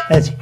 ادي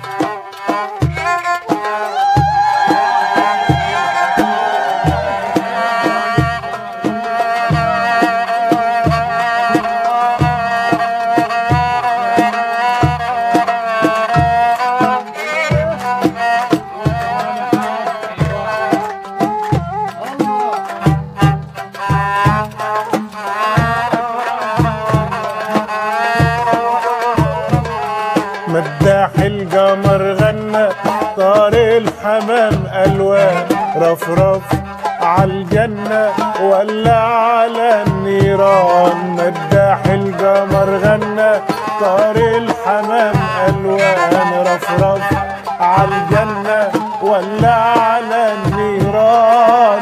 مداح القمر غنى طار الحمام الوان رفرف عالجنة ولا على النيران مداح القمر غنى طار الحمام الوان رفرف عالجنة ولا على النيران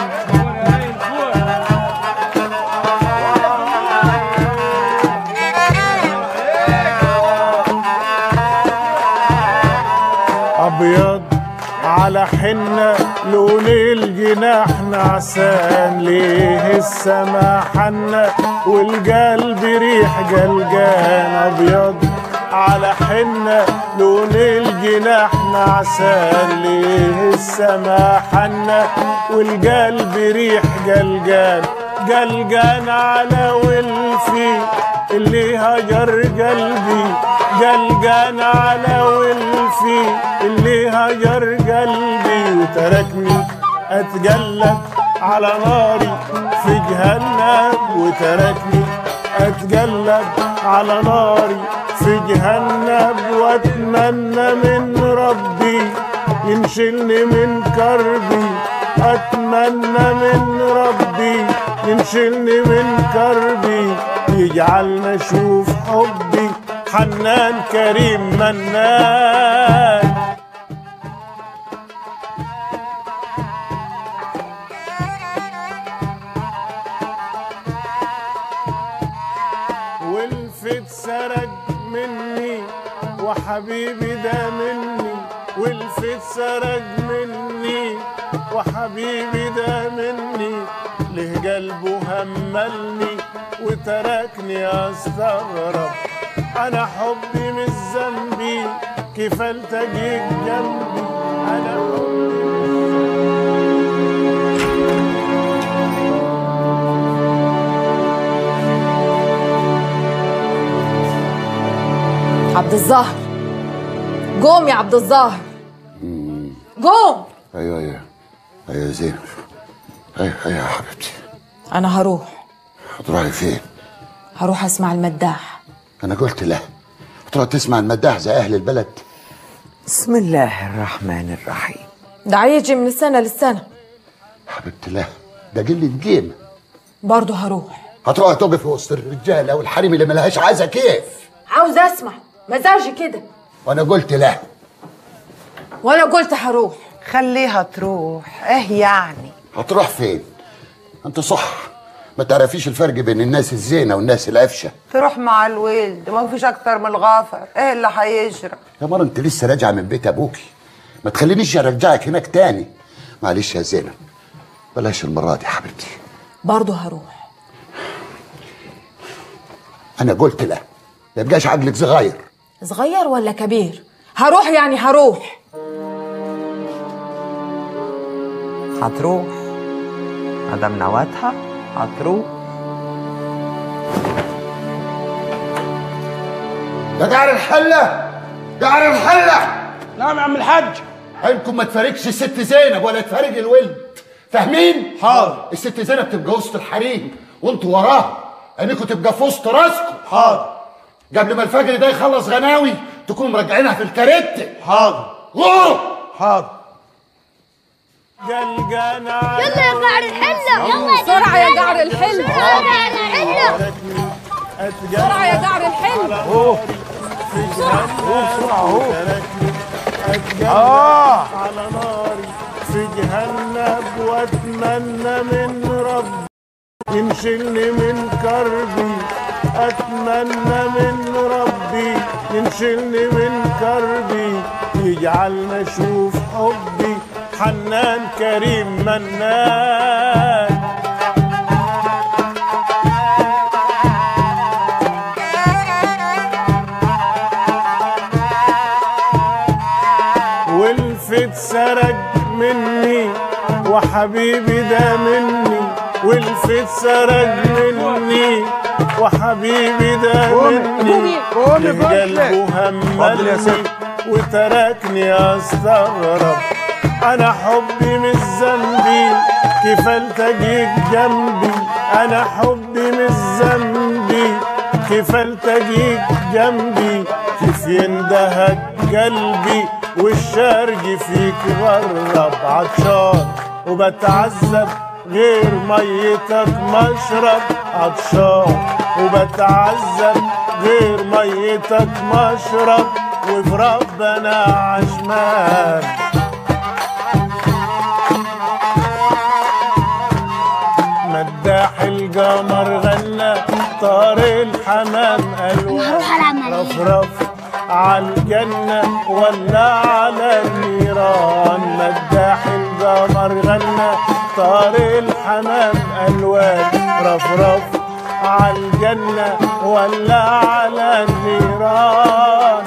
ابيض على حنة لون الجناح نعسان ليه السما حنة والقلب ريح جلجان ابيض على حنة لون الجناح نعسان ليه السما حنة والقلب ريح جلجان جلجان على ولفي اللي هجر قلبي جلجان على ولفي اللي هجر قلبي وتركني اتجلد على ناري في جهنم وتركني اتجلد على ناري في جهنم واتمنى من ربي ينشلني من كربي اتمنى من ربي ينشلني من كربي يجعلنا اشوف حبي حنان كريم منان والفت سرق مني وحبيبي ده مني والفت سرق مني وحبيبي ده مني له قلبه هملني وتركني استغرب انا حبي مش ذنبي كيف التجيك جنبي انا حبي عبد الظاهر قوم يا عبد الظاهر قوم ايوه ايوه ايوه يا زينب ايوه ايوه يا حبيبتي انا هروح هتروحي فين؟ هروح اسمع المداح انا قلت لا هتروح تسمع المداح زي اهل البلد بسم الله الرحمن الرحيم ده هيجي من السنه للسنه حبيبتي لا ده قله قيمه برضه هروح هتروح تقف وسط الرجاله والحريم اللي ملهاش عايزه كيف عاوز اسمع مزاجي كده وانا قلت لا وانا قلت هروح خليها تروح ايه يعني هتروح فين؟ انت صح ما تعرفيش الفرق بين الناس الزينه والناس العفشه تروح مع الولد ما فيش اكتر من الغافر ايه اللي هيجرى يا مره انت لسه راجعه من بيت ابوكي ما تخلينيش ارجعك هناك تاني معلش يا زينب بلاش المره دي يا حبيبتي برضه هروح انا قلت لا ما يبقاش عقلك صغير صغير ولا كبير هروح يعني هروح هتروح مدام نواتها هتروح يا جعر الحله جعر الحله نعم يا عم الحاج عينكم ما تفارقش الست زينب ولا تفارق الولد فاهمين؟ حاضر. الست زينب تبقى وسط الحريم وانتوا وراها عينيكم تبقى في وسط راسكم حاضر قبل ما الفجر ده يخلص غناوي تكونوا مرجعينها في الكاريت حاضر غور حاضر جلجان يلا يا قعر الحلة يلا بسرعة يا جعر الحلم يا قعر الحلة بسرعة يا جعر الحلم اه على ناري في جهنم واتمنى من ربي ينشلني من كربي اتمنى من ربي ينشلني من كربي يجعلنا اشوف حبي حنان كريم منان والفت سرق مني وحبيبي ده مني والفت سرق مني وحبيبي ده مني قومي قلبه اتفضل يا هملني ست. وتركني استغرب انا حبي مش ذنبي كيف التجيك جنبي انا حبي مش ذنبي كيف التجيك جنبي كيف يندهك قلبي والشرق فيك غرب عطشان وبتعذب غير ميتك مشرب عطشان وبتعذب غير ميتك مشرب وفي ربنا عشمان مداح القمر غنى طار الحمام أنا هروح ألوان ألعب مع رفرف عالجنة ولا على النيران مداح القمر غنى طار الحمام ألوان رفرف عالجنة ولا على النيران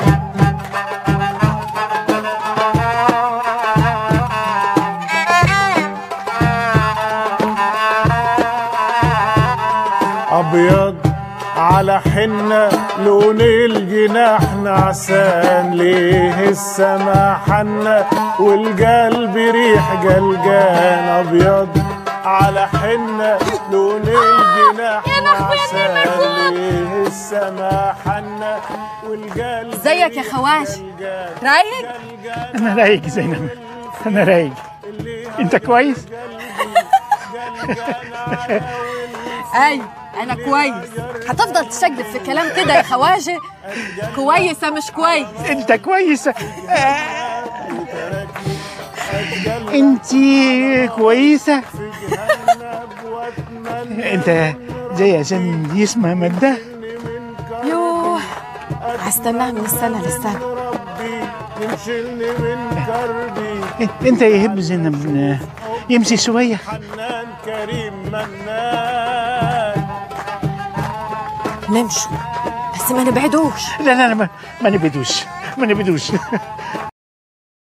ابيض على حنة لون الجناح نعسان ليه السما حنة والقلب ريح جلجان ابيض على حنة لون الجناح نعسان ليه السما حنة والقلب ازيك يا ريح خواش؟ جلجان. رايق؟ جلجان انا رايق زينب انا رايق انت كويس ايوه انا كويس هتفضل تشقلب في كلام كده يا خواجه كويسه مش كويس انت كويس انت كويسه انت زي عشان يسمع مده يوه هستناها من السنه للسنه ربي ينشلني من كربي انت يهب زينب يمشي شويه حنان كريم منان نمشوا بس ما نبعدوش لا لا لا ما, ما نبدوش ما نبدوش